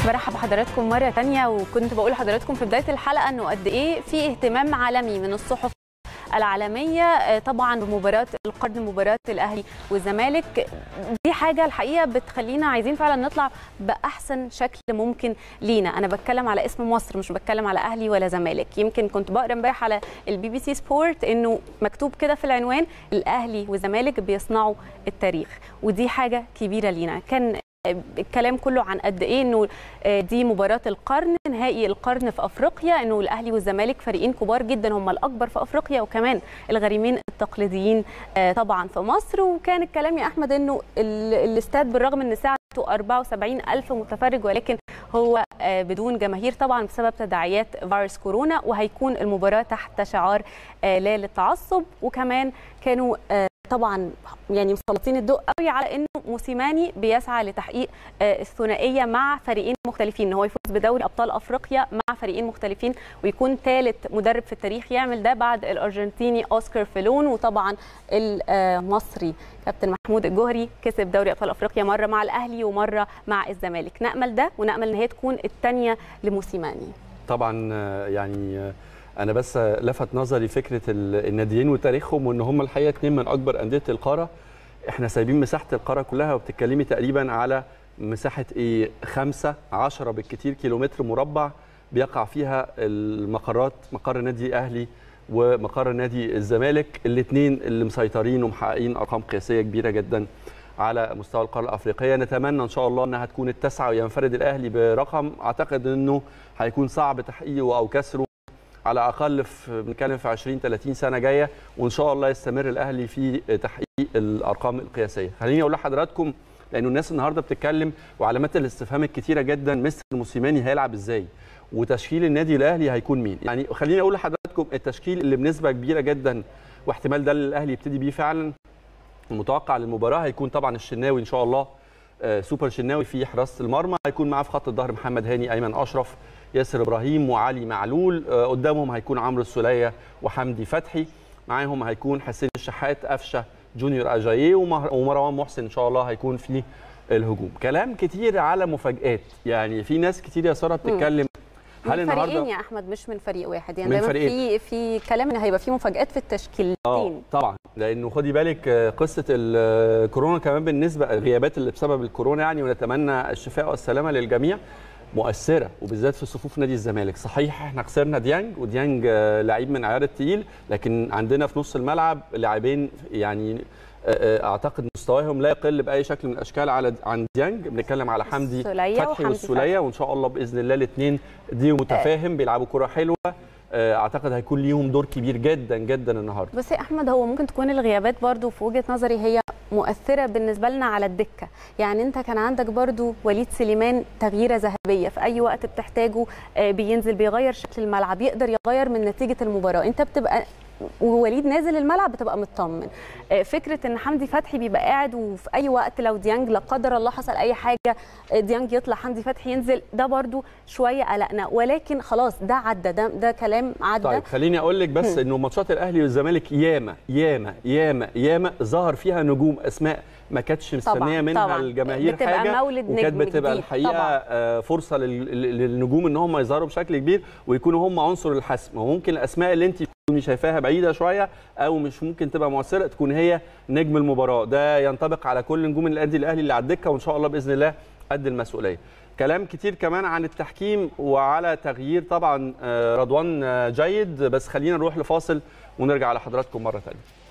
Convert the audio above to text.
برحب بحضراتكم مرة تانية وكنت بقول لحضراتكم في بداية الحلقة انه قد ايه في اهتمام عالمي من الصحف العالمية طبعا بمباراة القرن مباراة الأهلي والزمالك دي حاجة الحقيقة بتخلينا عايزين فعلا نطلع بأحسن شكل ممكن لينا أنا بتكلم على اسم مصر مش بتكلم على أهلي ولا زمالك يمكن كنت بقرا امبارح على البي بي سي سبورت إنه مكتوب كده في العنوان الأهلي والزمالك بيصنعوا التاريخ ودي حاجة كبيرة لينا كان الكلام كله عن قد ايه انه دي مباراه القرن نهائي القرن في افريقيا انه الاهلي والزمالك فريقين كبار جدا هم الاكبر في افريقيا وكمان الغريمين التقليديين طبعا في مصر وكان الكلام يا احمد انه الاستاد بالرغم ان ساعته 74 ألف متفرج ولكن هو بدون جماهير طبعا بسبب تداعيات فيروس كورونا وهيكون المباراه تحت شعار لا للتعصب وكمان كانوا طبعا يعني مسلطين الضوء قوي على انه موسيماني بيسعى لتحقيق الثنائيه مع فريقين مختلفين ان هو يفوز بدوري ابطال افريقيا مع فريقين مختلفين ويكون ثالث مدرب في التاريخ يعمل ده بعد الارجنتيني اوسكار فيلون وطبعا المصري كابتن محمود الجوهري كسب دوري ابطال افريقيا مره مع الاهلي ومره مع الزمالك نامل ده ونامل ان هي تكون الثانيه لموسيماني طبعا يعني انا بس لفت نظري فكره الناديين وتاريخهم وان هم الحقيقه اثنين من اكبر انديه القاره احنا سايبين مساحه القاره كلها وبتتكلمي تقريبا على مساحه ايه 5 10 بالكثير كيلومتر مربع بيقع فيها المقرات مقر نادي اهلي ومقر نادي الزمالك الاثنين اللي مسيطرين ومحققين ارقام قياسيه كبيره جدا على مستوى القاره الافريقيه نتمنى ان شاء الله انها تكون التاسعه وينفرد الاهلي برقم اعتقد انه هيكون صعب تحقيقه او كسره على اقل في بنتكلم في 20 30 سنه جايه وان شاء الله يستمر الاهلي في تحقيق الارقام القياسيه خليني اقول لحضراتكم لانه الناس النهارده بتتكلم وعلامات الاستفهام الكتيره جدا مستر موسيماني هيلعب ازاي وتشكيل النادي الاهلي هيكون مين يعني خليني اقول لحضراتكم التشكيل اللي بنسبه كبيره جدا واحتمال ده الاهلي يبتدي بيه فعلا المتوقع للمباراه هيكون طبعا الشناوي ان شاء الله سوبر شناوي في حراسه المرمى هيكون معاه في خط الظهر محمد هاني ايمن اشرف ياسر ابراهيم وعلي معلول قدامهم هيكون عمرو السوليه وحمدي فتحي معاهم هيكون حسين الشحات قفشه جونيور اجاييه ومروان محسن ان شاء الله هيكون في الهجوم كلام كتير على مفاجات يعني في ناس كتير يا ساره بتتكلم هل من فريقين يا احمد مش من فريق واحد يعني دايما في في كلام ان هيبقى في مفاجات في التشكيلتين اه طبعا لانه خدي بالك قصه الكورونا كمان بالنسبه الغيابات اللي بسبب الكورونا يعني ونتمنى الشفاء والسلامه للجميع مؤثره وبالذات في صفوف نادي الزمالك صحيح احنا خسرنا ديانج وديانج لعيب من عيار التقيل لكن عندنا في نص الملعب لاعبين يعني اعتقد مستواهم لا يقل باي شكل من الاشكال على عن ديانج بنتكلم على حمدي فتحي والسوليه وان شاء الله باذن الله الاثنين دي متفاهم بيلعبوا كره حلوه اعتقد هيكون ليهم دور كبير جدا جدا النهارده بس يا احمد هو ممكن تكون الغيابات برضو في وجهه نظري هي مؤثره بالنسبه لنا على الدكه يعني انت كان عندك برضو وليد سليمان تغييره ذهبيه في اي وقت بتحتاجه بينزل بيغير شكل الملعب يقدر يغير من نتيجه المباراه انت بتبقى ووليد نازل الملعب بتبقى مطمن فكره ان حمدي فتحي بيبقى قاعد وفي اي وقت لو ديانج لا قدر الله حصل اي حاجه ديانج يطلع حمدي فتحي ينزل ده برضو شويه قلقنا ولكن خلاص ده عدى ده ده كلام عدى طيب خليني اقول لك بس انه ماتشات الاهلي والزمالك ياما ياما ياما ياما ظهر فيها نجوم اسماء ما كانتش مستنيه منها طبعا. الجماهير بتبقى حاجه مولد وكانت نجم بتبقى جديد. الحقيقه طبعا. فرصه للنجوم ان هم يظهروا بشكل كبير ويكونوا هم عنصر الحسم وممكن الاسماء اللي انت تكوني شايفاها بعيده شويه او مش ممكن تبقى مؤثره تكون هي نجم المباراه ده ينطبق على كل نجوم النادي الاهلي اللي على الدكه وان شاء الله باذن الله قد المسؤوليه كلام كتير كمان عن التحكيم وعلى تغيير طبعا رضوان جيد بس خلينا نروح لفاصل ونرجع لحضراتكم مره ثانيه